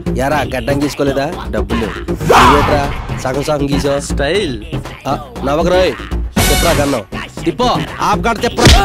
యారా గడ్డం గీసుకోలేదా డబ్బులు లేవు ఇదేట్రా సగం సగం గీసో స్టైల్ ఆ, నవ్వకరోయ్ చెప్పరా గన్నం తిప్పో ఆప్ కాడ తిప్పరా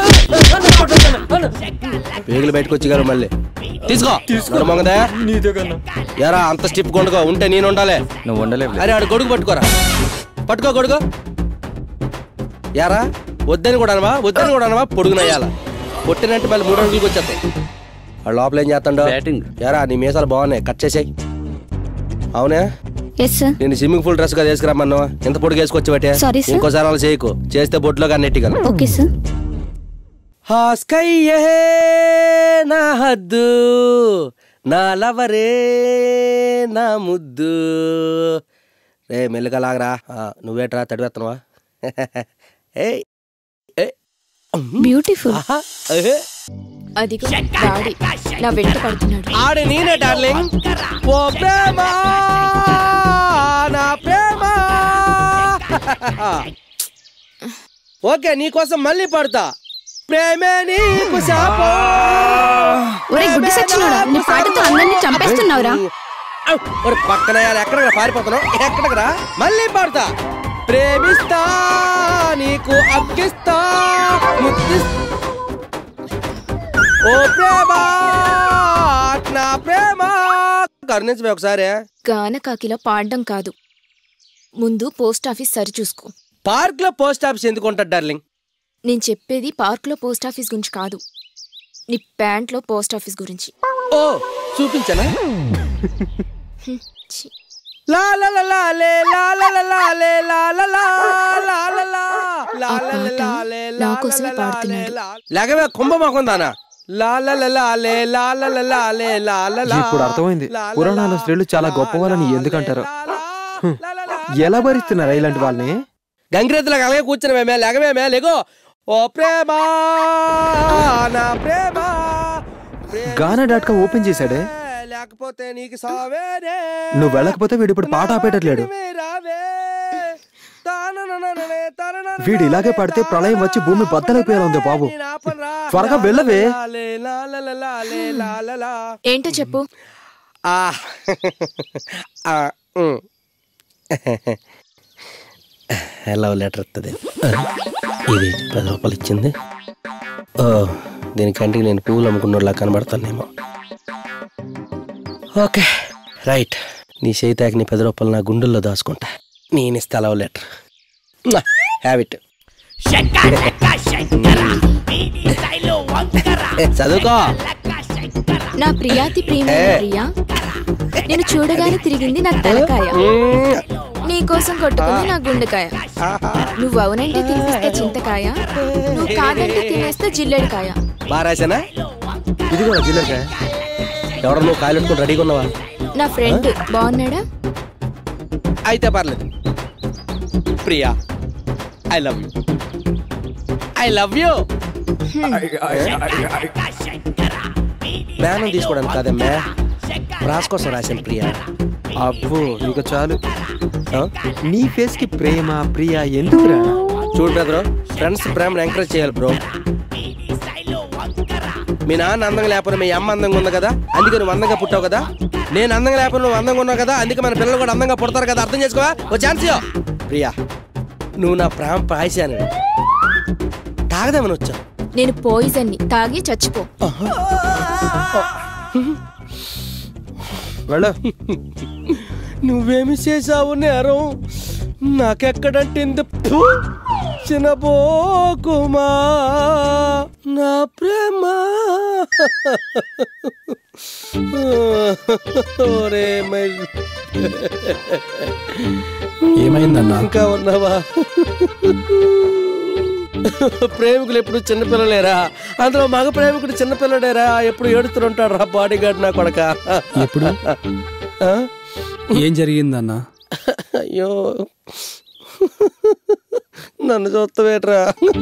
పేగులు బయటకు వచ్చి గారు మళ్ళీ తీసుకో తీసుకో మొంగదా నీదే కన్నా యారా అంత స్టిప్ కొండుకో ఉంటే నేను ఉండాలి నువ్వు ఉండలేవు అరే ఆడు గొడుగు పట్టుకోరా పట్టుకో గొడుగు యారా వద్దని కూడా అనవా వద్దని కూడా అనవా పొడుగునయ్యాల పొట్టినంటే మళ్ళీ మూడు రోజులకి వచ్చేస్తాయి వాడు లోపల ఏం చేస్తాడో Batting. యారా నీ మీసాలు బాగున్నాయి కట్ చేసాయి అవునా ఎస్ సార్ నేను స్విమ్మింగ్ పూల్ డ్రెస్ గా తీసుకురమ్మను ఎంత పొడుగు వేసుకొచ్చి బట్టే Sorry, sir. ఇంకోసారి అలా చేయకు చేస్తే బొట్లో కన్నెట్టిగలను ఓకే సార్ ఆ స్కై నా హద్దు నా లవరే నా ముద్దు రే మెల్లిగా లాగరా ఆ, నువ్వేట్రా తడివేస్తున్నావా ఏయ్ ఏయ్. బ్యూటిఫుల్ ఆహా, ఏహే. అదిగో వాడి నా వెంట పడుతున్నాడు ఆడి నేనే డార్లింగ్ ఓ ప్రేమ నా ప్రేమ ఓకే నీకోసం మళ్ళీ పాడుతా ప్రేమే నీకు శాపం ఒరే గుడ్డి సచ్చినోడా నీ పాటతో అందరినీ చంపేస్తున్నావురా ఔ, ఒరే పక్కన యారు ఎక్కడ పారిపోతున్నావు ఎక్కడికి రా మళ్ళీ పాడతా ప్రేమిస్తా నీకు అప్పిస్తా ముద్దిస్- ఓ ప్రేమ నా ప్రేమ కరుణించవే ఒకసారి గానకాకిలా పాడడం కాదు ముందు పోస్ట్ ఆఫీస్ సరి చూసుకో పార్క్ లో పోస్ట్ ఆఫీస్ ఎందుకు ఉంటుంది డార్లింగ్ నేను చెప్పేది పార్క్లో పోస్ట్ ఆఫీస్ గురించి కాదు నీ ప్యాంట్లో పోస్ట్ ఆఫీస్ గురించి ఓ చూపించనా ఛీ. లా లా లా లా లే లా లా లా లా లే లా లా లా లా లా లా లా ఆ లా లా పాట లా లే నా లా కోసమే లా లా పాడుతున్నాడు. లే లా. లేకవే కుంభమాకుందానా లా లా లా లా లే లా లా లా లా లే లా లా లా ఇప్పుడు అర్థమైంది. లా లా పురాణాల లా స్త్రీలు చాలా లా గొప్పవాళ్ళని లా ఎందుకంటారో. లే లా లా హ్మ్. లా లా లా ఎలా భరిస్తున్నారా ఇలాంటి వాళ్ళని గంగిరెద్దులకు అలాగే కూర్చున్నామే లేకవేమే లేగో ఓ ప్రేమ నా ప్రేమ ప్రేమ గానా డాట్ కామ్ ఓపెన్ చేశాడే లేకపోతే నీకు సావేనే నువ్వు వెళ్ళకపోతే వీడు ఇప్పుడు పాట ఆపేటట్లేడు వీడు ఇలాగే పడితే ప్రళయం వచ్చి భూమి బద్దలైపోయేలా ఉంది బాబు త్వరగా వెళ్ళవే. ఏంటో చెప్పు లవ్ లెటర్ వస్తుంది ఇది పది రూపాయలు ఇచ్చింది ఓ దీనికంటే నేను పువ్వులు అమ్ముకున్నలా కనబడతానేమో ఓకే రైట్ నీ చేయితాకి నీ పది రూపాయలు నా గుండెల్లో దాచుకుంటా నేను ఇస్తా లవ్ లెటర్ హ్యాబిట్ చదువుకో నా ప్రియాతి ప్రేమ ఏ. ప్రియా నేను చూడగానే తిరిగింది నా తలకాయ మ్మ్. నీకోసం కొట్టుకుంది నా గుండెకాయ నువ్వు అవునంటే తినిపిస్తే చింతకాయ నువ్వు కాదంటే తినేస్తే జిల్లెడికాయ బాగా రాశానా ఇది కూడా జిల్లగా ఎవరు నువ్వు కాయలు పెట్టుకుని రెడీగా ఉన్నావా నా ఫ్రెండ్ బాగున్నాడా అయితే పర్లేదు Priya I love you I love you జ్ఞానం తీసుకోవడానికి కాదమ్మా రాస్ కోసం రాశాను ప్రియా అబ్బో ఇక చాలు ఆ? నీ ఫేస్ కి ప్రేమ ప్రియ ఎందుకురా చూడు బ్రదరు ఫ్రెండ్స్ ప్రేమను ఎంకరేజ్ చేయాలి బ్రో మీ నాన్న అందంగా లేకపోతే మీ అమ్మ అందంగా ఉంది కదా అందుకే నువ్వు అందంగా పుట్టావు కదా నేను అందంగా లేకపోతే నువ్వు అందంగా ఉన్నావు కదా అందుకే మన పిల్లలు కూడా అందంగా పుడతారు కదా అర్థం చేసుకోవా ఓ ఛాన్స్ ఇయ్యో. ప్రియా నువ్వు నా ప్రేమ పాయసాను తాగదామని వచ్చావు నేను పోయిజన్ని తాగి చచ్చిపో వెళ్ళ నువ్వేమి చేసావు నేరం నాకెక్కడంటింది ఫు! చినబోకుమా నా ప్రేమ ఒరే మై ఏమైందన్నా ఇంకా ఉన్నావా ప్రేమికులు ఎప్పుడు చిన్నపిల్లలేరా అందులో మగ ప్రేమికుడు చిన్నపిల్లడేరా ఎప్పుడు ఏడుతుంటాడు రా బాడీ గార్డ్ నా కొడక ఎప్పుడు ఆ? ఏం జరిగిందన్నా అయ్యో నన్ను చూస్తావేట్రా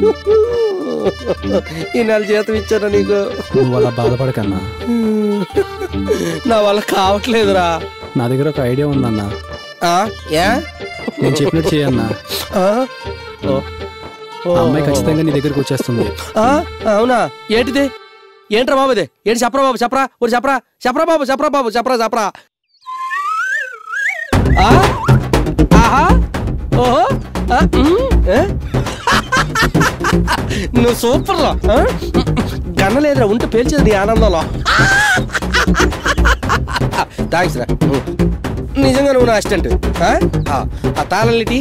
ఈ నెల జీతం ఇచ్చాను నీకు నువ్వు అలా బాధపడకన్నా నా వల్ల కావట్లేదురా నా దగ్గర ఒక ఐడియా ఉందన్నా ఆ? ఏ నేను చెప్పినట్టు చేయన్నా ఆ? ఓ. ఓ. ఆ అమ్మాయి ఖచ్చితంగా నీ దగ్గరికి వచ్చేస్తుంది ఆ? అవునా ఏంటిది ఏంట్రా బాబు ఇది ఏంటి చెప్పరా బాబు చెప్పరా ఒకటి చెప్పరా చెప్పరా బాబు చెప్పరా బాబు చెప్పరా చెప్పరా ఆ? ఆహా ఓహో ఆ, ఉమ్, ఏ? నువ్వు సూపర్ రా ఆ? గన్నలేదురా ఉంటే పేల్చేది నీ ఆనందంలో థ్యాంక్స్ రా ఉమ్. నిజంగా నువ్వు నా అసిస్టెంట్ ఆ తాళలిటి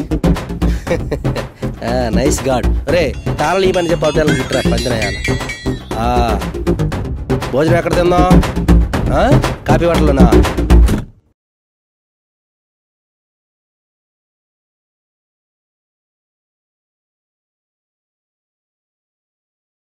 నైస్ గాడ్ రే తాళలు ఈ పని చెప్పి అవటాలను గిట్రా పందినయాల భోజనం ఎక్కడ తిందాం ఆ? కాఫీ హోటల్లోనా